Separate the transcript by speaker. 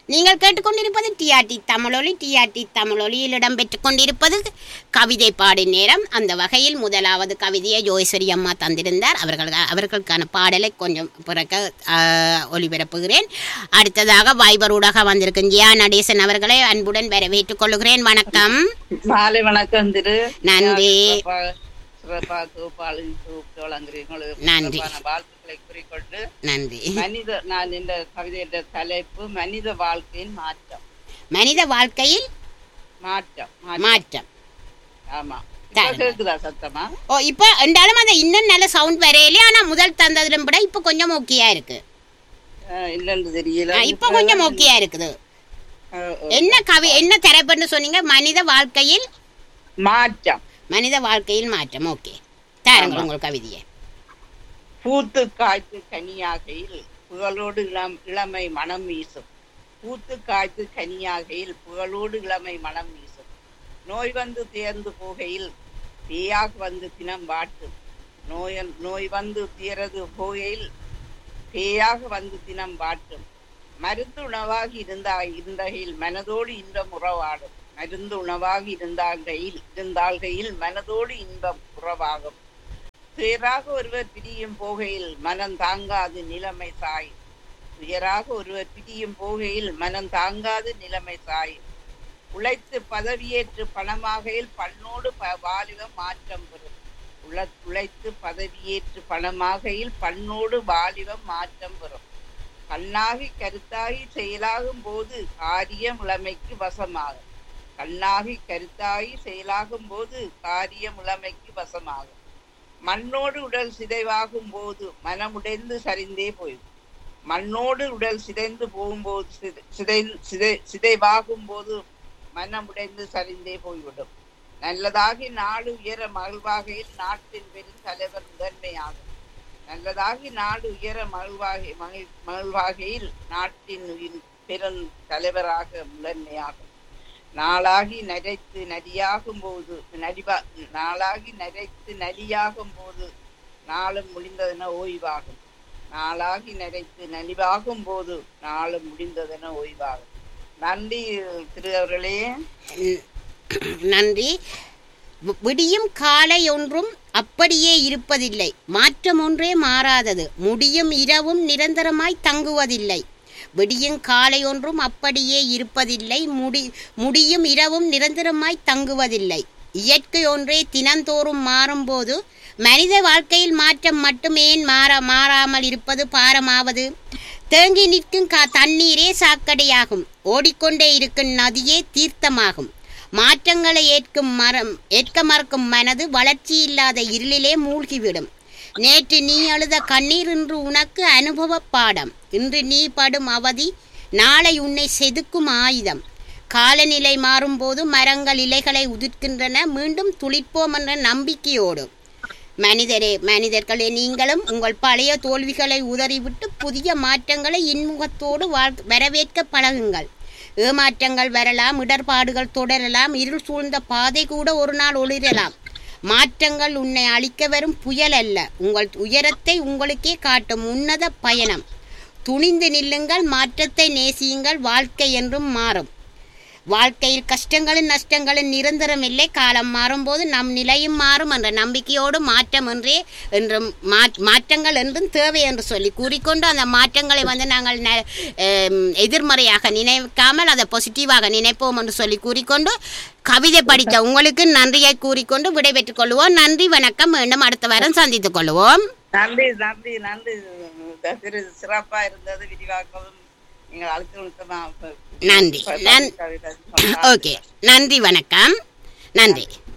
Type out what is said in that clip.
Speaker 1: நீங்கள் கேட்டுக்கொண்டிருப்பது டிஆர்டி தமிழொலி டிஆர்டி தமிழொலியில் இடம்பெற்றுக் கொண்டிருப்பது கவிதை பாடும் நேரம் அந்த வகையில் முதலாவது கவிதையை ஜோய்ஸ்வரி அம்மா தந்திருந்தார் அவர்கள் அவர்களுக்கான பாடலை கொஞ்சம் பிறக்க ஆஹ், ஒளிபரப்புகிறேன் அடுத்ததாக வைபர் ஊடாக வந்திருக்கும் ஜியா நடேசன் அவர்களை அன்புடன் வரவேற்றுக் கொள்கிறேன் வணக்கம்
Speaker 2: மாலை வணக்கம் திரு
Speaker 1: நன்றி.
Speaker 2: சிறப்பா- சிறப்பா தொகுப்பாளர் தொகுப்பு வழங்குறீங்களுக்கு
Speaker 1: நன்றி.
Speaker 2: சிறப்பான வாழ்த்துக்களை குறிக்கொண்டு
Speaker 1: நன்றி
Speaker 2: மனித நான் இந்த கவிதையோட தலைப்பு மனித வாழ்க்கையின் மாற்றம்
Speaker 1: மனித வாழ்க்கையில்
Speaker 2: மாற்றம் மாற்றம்.
Speaker 1: மாற்றம்
Speaker 2: ஆமா இப்ப
Speaker 1: தாருங்க.
Speaker 2: கேக்குதா சத்தமா
Speaker 1: ஓ இப்போ என்றாலும் அந்த இன்னும் நல்ல சவுண்ட் வரையிலே ஆனா முதல் தந்ததிலும் விட இப்போ கொஞ்சம் ஓகேயா இருக்கு
Speaker 2: அஹ் இல்லன்னு தெரியல
Speaker 1: ஆ, இப்போ கொஞ்சம் ஓகேயா இருக்குது
Speaker 2: அஹ், அஹ்.
Speaker 1: என்ன கவி என்ன திரைப்படம் சொன்னீங்க மனித வாழ்க்கையில்
Speaker 2: மாற்றம்
Speaker 1: மனித வாழ்க்கையில் மாற்றம் ஓகே தாருங்கள்
Speaker 2: ஆமா.
Speaker 1: உங்கள் கவிதையை
Speaker 2: பூத்து காய்த்து கனியாகையில் புகழோடு இளம் இளமை மனம் வீசும் பூத்து காய்த்து கனியாகையில் புகழோடு இளமை மனம் வீசும் நோய் வந்து தேர்ந்து போகையில் பேயாக வந்து தினம் வாட்டும் நோய் நோய் வந்து தீரது போகையில் பேயாக வந்து தினம் வாட்டும் மருந்து உணவாகி இருந்தா இருந்தகையில் மனதோடு இன்பம் உறவாடும் மருந்து உணவாகி இருந்தாகையில் இருந்தாள்கையில் மனதோடு இன்பம் உறவாகும் துயராக ஒருவர் பிரியும் போகையில் மனம் தாங்காது நிலைமை சாயும் துயராக ஒருவர் பிரியும் போகையில் மனம் தாங்காது நிலைமை சாயும் உழைத்து பதவியேற்று பணமாகையில் பண்ணோடு ப- வாலிபம் மாற்றம் பெறும் உழ உழைத்து பதவியேற்று பணமாகையில் பண்ணோடு வாலிபம் மாற்றம் பெறும் கண்ணாகி கருத்தாகி செயலாகும் போது காரியம் இளமைக்கு வசமாகும் கண்ணாகி கருத்தாகி செயலாகும் போது காரியம் இளமைக்கு வசமாகும் மண்ணோடு உடல் சிதைவாகும் போது மனமுடைந்து சரிந்தே போய்விடும் மண்ணோடு உடல் சிதைந்து போகும்போது சிதை- சிதை சிதை சிதைவாகும் போது மனமுடைந்து சரிந்தே போய்விடும் நல்லதாகி நாடு உயர மகிழ்வாகையில் நாட்டின் பெரும் தலைவர் முதன்மையாகும் நல்லதாகி நாடு உயர மகிழ்வாகை மகிழ் மகிழ்வாகையில் நாட்டின் உயிர் பெரும் தலைவராக முதன்மையாகும் நாளாகி நரைத்து நரியாகும் போது நரிவா நாளாகி நரைத்து நலியாகும் போது நாளும் முடிந்ததென ஓய்வாகும் நாளாகி நரைத்து நலிவாகும் போது நாளும் முடிந்ததென ஓய்வாகும் நன்றி திரு அவர்களே
Speaker 1: ம், நன்றி வி- விடியும் காலை ஒன்றும் அப்படியே இருப்பதில்லை மாற்றம் ஒன்றே மாறாதது முடியும் இரவும் நிரந்தரமாய் தங்குவதில்லை விடியும் காலை ஒன்றும் அப்படியே இருப்பதில்லை முடி முடியும் இரவும் நிரந்தரமாய் தங்குவதில்லை இயற்கை ஒன்றே தினந்தோறும் மாறும்போது மனித வாழ்க்கையில் மாற்றம் மட்டுமே மாற மாறாமல் இருப்பது பாரமாவது தேங்கி நிற்கும் கா தண்ணீரே சாக்கடையாகும் ஓடிக்கொண்டே இருக்கும் நதியே தீர்த்தமாகும் மாற்றங்களை ஏற்கும் மரம் ஏற்க மறக்கும் மனது வளர்ச்சி இல்லாத இருளிலே மூழ்கிவிடும் நேற்று நீ அழுத கண்ணீர் இன்று உனக்கு அனுபவ பாடம் இன்று நீ படும் அவதி நாளை உன்னை செதுக்கும் ஆயுதம் காலநிலை மாறும்போது மரங்கள் இலைகளை உதிர்க்கின்றன மீண்டும் துளிர்ப்போம் என்ற நம்பிக்கையோடு மனிதரே மனிதர்களே நீங்களும் உங்கள் பழைய தோல்விகளை உதறிவிட்டு புதிய மாற்றங்களை இன்முகத்தோடு வாழ் வரவேற்க பழகுங்கள் ஏமாற்றங்கள் வரலாம் இடர்பாடுகள் தொடரலாம் இருள் சூழ்ந்த பாதை கூட ஒரு நாள் ஒளிரலாம் மாற்றங்கள் உன்னை அழிக்க வரும் புயல் அல்ல உங்கள் உயரத்தை உங்களுக்கே காட்டும் உன்னத பயணம் துணிந்து நில்லுங்கள் மாற்றத்தை நேசியுங்கள் வாழ்க்கை என்றும் மாறும் வாழ்க்கையில் கஷ்டங்களும் நஷ்டங்களும் நிரந்தரம் இல்லை காலம் மாறும்போது நம் நிலையும் மாறும் என்ற நம்பிக்கையோடு மாற்றம் என்றே என்றும் மா- மாற்றங்கள் என்றும் தேவை என்று சொல்லி கூறிக்கொண்டு அந்த மாற்றங்களை வந்து நாங்கள் ந- எம், எதிர்மறையாக நினைக்காமல் அதை பாசிட்டிவாக நினைப்போம் என்று சொல்லி கூறிக்கொண்டு கவிதை படித்த உங்களுக்கு நன்றியை கூறிக்கொண்டு விடைபெற்றுக் கொள்வோம் நன்றி வணக்கம் மீண்டும் அடுத்த வாரம் சந்தித்துக் கொள்வோம்
Speaker 2: நன்றி நன்றி நன்றி திரு சிறப்பா இருந்தது விரிவாக்கவும் நீங்கள் அழுத்த அழுத்தமா
Speaker 1: நன்றி. நன்- ஓகே நன்றி வணக்கம் நன்றி